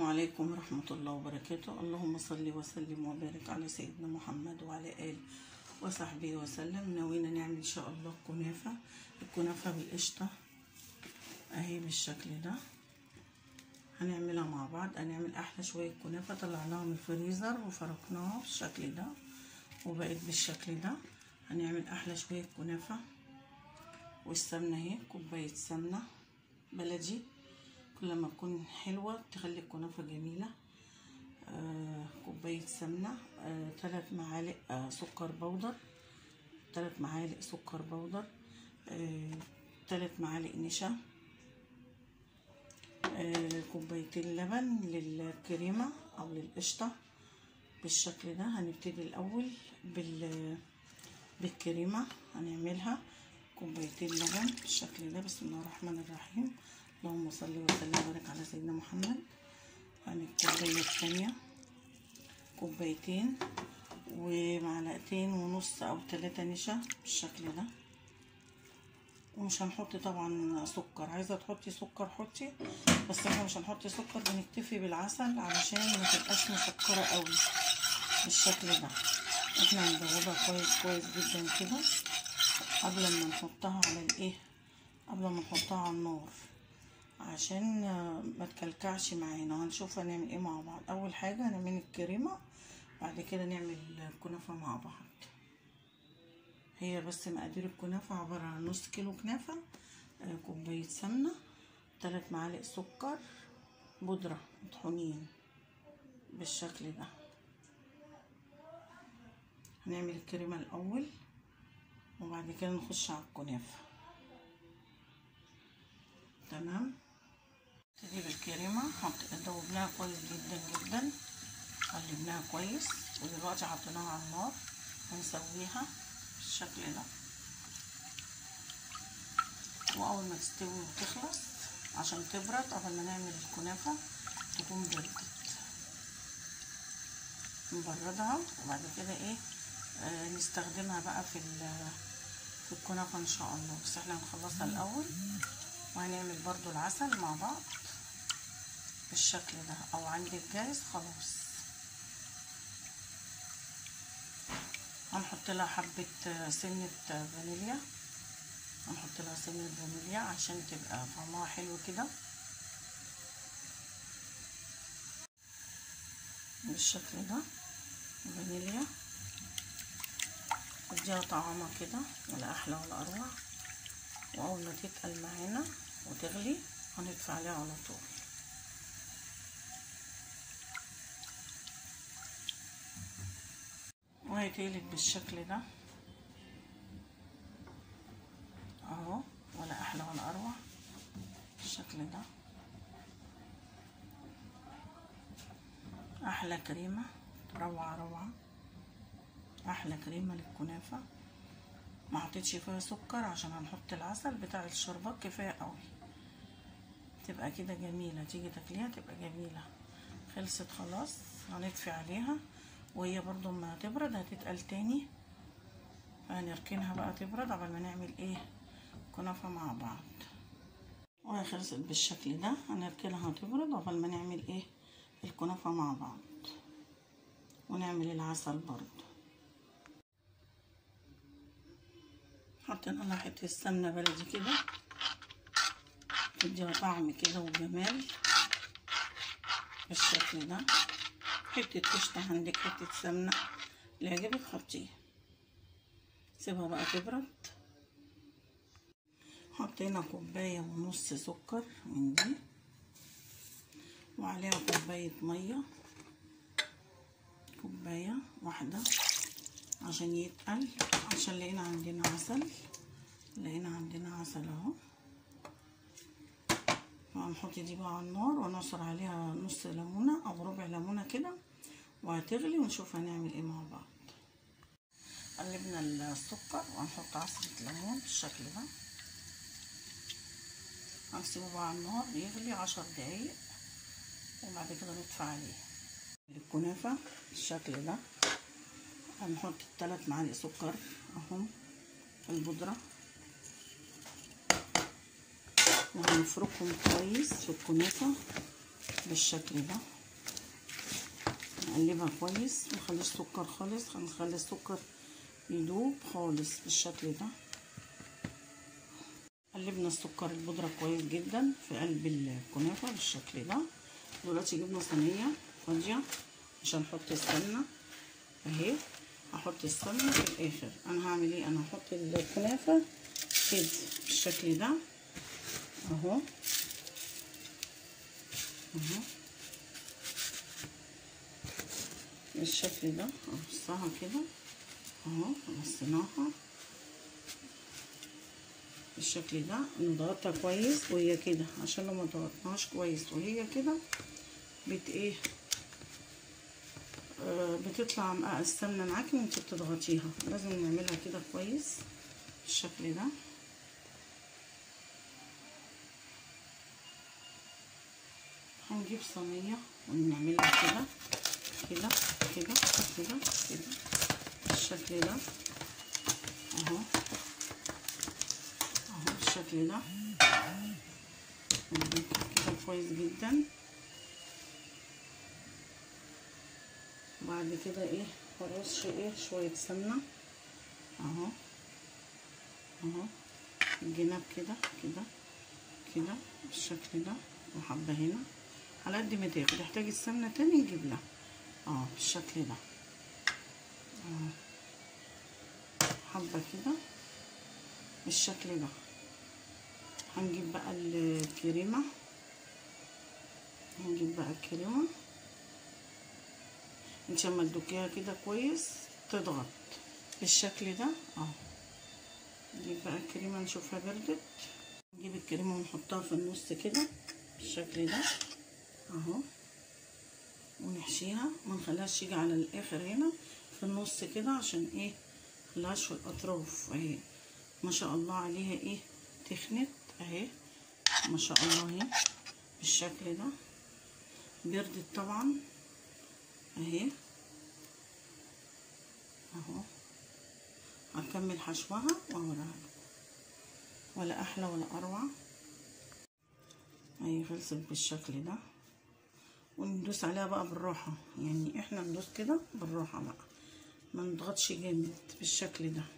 عليكم ورحمة الله وبركاته اللهم صل وسلم وبارك على سيدنا محمد وعلى آله وصحبه وسلم ناوينا نعمل إن شاء الله كنافة الكنافة بالقشطة أهي بالشكل ده هنعملها مع بعض هنعمل أحلى شوية كنافة طلعناها من الفريزر وفركناها بالشكل ده وبقت بالشكل ده هنعمل أحلى شوية كنافة والسمنة اهي كوباية سمنة بلدي كل ما تكون حلوة تخلي الكنافة جميلة آه كوباية سمنة آه تلات معالق آه سكر بودر تلات معالق سكر بودر آه تلات معالق نشا آه كوبايتين لبن للكريمة أو للقشطة بالشكل ده هنبتدي الأول بال بالكريمة هنعملها كوبايتين لبن بالشكل ده بسم الله الرحمن الرحيم اللهم صل وسلم وبارك على سيدنا محمد يعني الكوباية التانية كوبايتين ومعلقتين ونص او ثلاثة نشا بالشكل ده ومش هنحط طبعا سكر عايزة تحطي سكر حطي بس احنا مش هنحط سكر بنكتفي بالعسل علشان ما تبقاش مسكرة قوي بالشكل ده احنا هندوبها كويس كويس جدا كده قبل ما نحطها على الايه قبل ما نحطها على النار عشان ما تكلكعش معانا هنشوف هنعمل ايه مع بعض اول حاجه هنعمل الكريمه بعد كده نعمل الكنافه مع بعض هي بس مقادير الكنافه عباره عن نص كيلو كنافه كوبايه سمنه ثلاث معالق سكر بودره مطحونين بالشكل ده هنعمل الكريمه الاول وبعد كده نخش على الكنافه تمام نبتدي بالكريمه دوبناها كويس جدا جدا قلبناها كويس ودلوقتي حطيناها على النار هنسويها بالشكل ده واول ما تستوي وتخلص عشان تبرد قبل ما نعمل الكنافه تكون بردت نبردها وبعد كده ايه آه نستخدمها بقى في في الكنافه ان شاء الله بس احنا هنخلصها الاول وهنعمل برضو العسل مع بعض بالشكل ده او عندك جاهز خلاص هنحط لها حبة سنة فانيليا هنحط لها سنة فانيليا عشان تبقى طعمها حلو كده بالشكل ده فانيليا اديها طعمها كده ولا احلى ولا اروع واول ما تتقل معانا وتغلي هنطفي عليها على طول وهي تقلت بالشكل ده اهو ولا احلى ولا اروع بالشكل ده احلى كريمه روعه روعه احلى كريمه للكنافه ما حطيتش فيها سكر عشان هنحط العسل بتاع الشربات كفايه قوي تبقى كده جميله تيجي تاكليها تبقى جميله خلصت خلاص هنطفي عليها وهي برضو ما تبرد هتتقل تاني هنركنها بقى تبرد قبل ما نعمل ايه كنافه مع بعض وهي خلصت بالشكل ده هنركنها تبرد قبل ما نعمل ايه الكنافه مع بعض ونعمل العسل برضو حطينا لها حته سمنه بلدي كده تديها طعم كده وجمال بالشكل ده حته قشطه عندك حته سمنه اللي يعجبك حطيه سيبها بقى تبرد حطينا كوبايه ونص سكر من دي وعليها كوبايه ميه كوبايه واحده عشان يتقل عشان لقينا عندنا عسل لقينا عندنا عسل اهو هنحط دي بقى على النار ونعصر عليها نص ليمونه او ربع ليمونه كده وهتغلي ونشوف هنعمل ايه مع بعض قلبنا السكر وهنحط عصرة ليمون بالشكل ده هنسيبه بقى على النار يغلي عشر دقايق وبعد كده نطفي عليه الكنافة بالشكل ده هنحط ثلاث معالق سكر اهم البودرة وهنفركهم كويس في الكنافة بالشكل ده نقلبها كويس مخليش سكر خالص هنخلي السكر يدوب خالص بالشكل ده قلبنا السكر البودرة كويس جدا في قلب الكنافة بالشكل ده دلوقتي جبنا صينية فاضية عشان نحط السمنة اهي هحط السمنة في الاخر انا هعمل ايه انا هحط الكنافة كده بالشكل ده اهو اهو بالشكل ده ارصها كده اهو رصيناها بالشكل ده نضغطها كويس وهي كده عشان لو ما ضغطناهاش كويس وهي كده بت ايه آه بتطلع السمنه معاكي وانت بتضغطيها لازم نعملها كده كويس بالشكل ده هنجيب صينيه ونعملها كده كده كده كده كده بالشكل ده اهو اهو بالشكل ده كده كويس جدا بعد كده ايه هرش ايه شويه سمنه اهو اهو الجناب كده كده كده بالشكل ده وحبه هنا على قد ما تاخد تحتاج السمنه تاني نجيب لها اه بالشكل ده اه حبه كده بالشكل ده هنجيب بقى الكريمه هنجيب بقى الكريمه انت لما تدوكيها كده كويس تضغط بالشكل ده اهو نجيب بقى الكريمه نشوفها بردت نجيب الكريمه ونحطها في النص كده بالشكل ده اهو ونحشيها ما نخليهاش تيجي على الاخر هنا في النص كده عشان ايه مخليهاش في الاطراف اهي ما شاء الله عليها ايه تخنت اهي ما شاء الله اهي بالشكل ده بردت طبعا اهي اهو هكمل حشوها واوريها لكم ولا احلى ولا اروع اهي خلصت بالشكل ده وندوس عليها بقى بالراحة يعني احنا ندوس كده بالراحة بقى ما نضغطش جامد بالشكل ده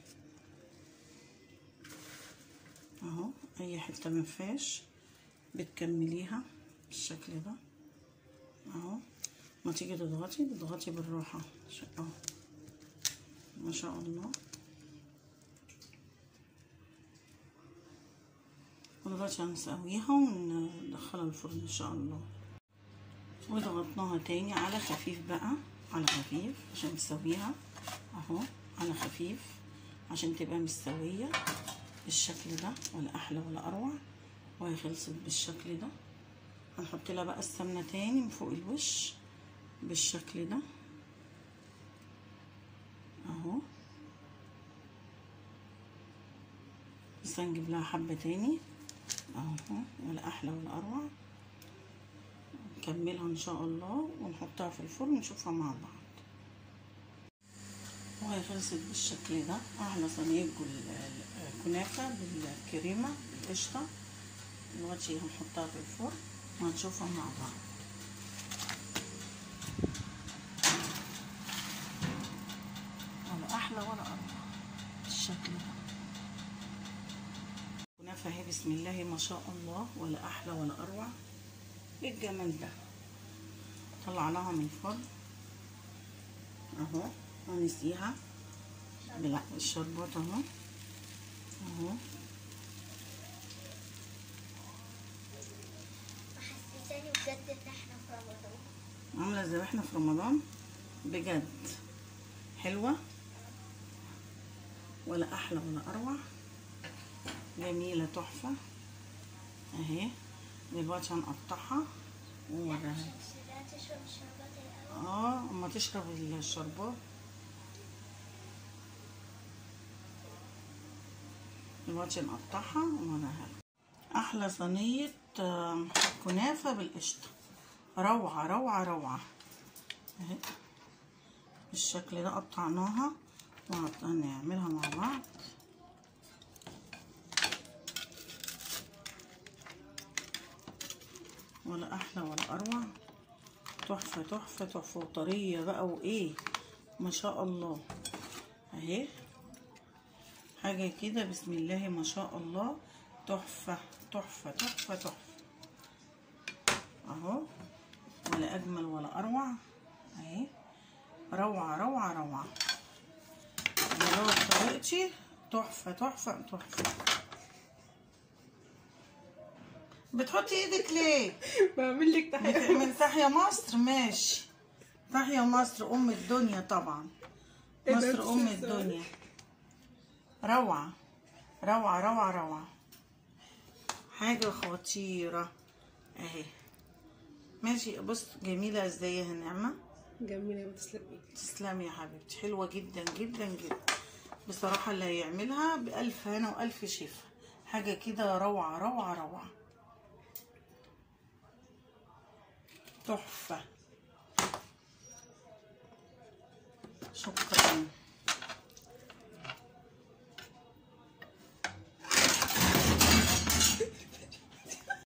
اهو اي حتة منفاش بتكمليها بالشكل ده اهو ما تيجي تضغطي تضغطي بالراحة اهو ما شاء الله ودلوقتي هنسويها وندخلها الفرن ان شاء الله وضغطناها تاني على خفيف بقى على خفيف عشان نسويها اهو على خفيف عشان تبقى مستوية بالشكل ده ولا احلى ولا اروع وهي خلصت بالشكل ده هنحط لها بقى السمنة تاني من فوق الوش بالشكل ده اهو بس هنجيب لها حبة تاني اهو ولا احلى ولا اروع نكملها ان شاء الله ونحطها في الفرن نشوفها مع بعض وهي خلصت بالشكل ده احلى صينيه كنافه بالكريمه بالقشطه دلوقتي هنحطها في الفرن وهنشوفها مع بعض ولا احلى ولا اروع بالشكل ده كنافه اهي بسم الله ما شاء الله ولا احلى ولا اروع ايه الجمال ده طلعناها من الفرن اهو هنسقيها بالشربات اهو اهو محسساني بجد ان احنا في رمضان عامله زي احنا في رمضان بجد حلوه ولا احلى ولا اروع جميله تحفه اهي دلوقتي هنقطعها ونوريها لا تشرب الشربات الاول اه اما تشرب الشربات دلوقتي نقطعها ونوريها لكم احلى صينيه آه، كنافه بالقشطه روعه روعه روعه اهي بالشكل ده قطعناها وهنعملها مع بعض ولا احلى ولا اروع تحفة تحفة تحفة وطرية بقى وايه ما شاء الله اهي حاجة كده بسم الله ما شاء الله تحفة تحفة تحفة تحفة اهو ولا اجمل ولا اروع اهي روعة روعة روعة انا لو طريقتي تحفة تحفة تحفة بتحطي ايدك ليه؟ بعمل لك تحيه من تحيا مصر ماشي تحيا مصر ام الدنيا طبعا إيه ده مصر ام بتنسى؟ الدنيا روعة روعة روعة روعة حاجة خطيرة اهي ماشي بص جميلة ازاي يا نعمة جميله وتسلم ايدك تسلمي يا حبيبتي حلوة جدا جدا جدا بصراحة اللي هيعملها بألف هنا وألف شفا حاجة كده روعة روعة روعة تحفة شكرا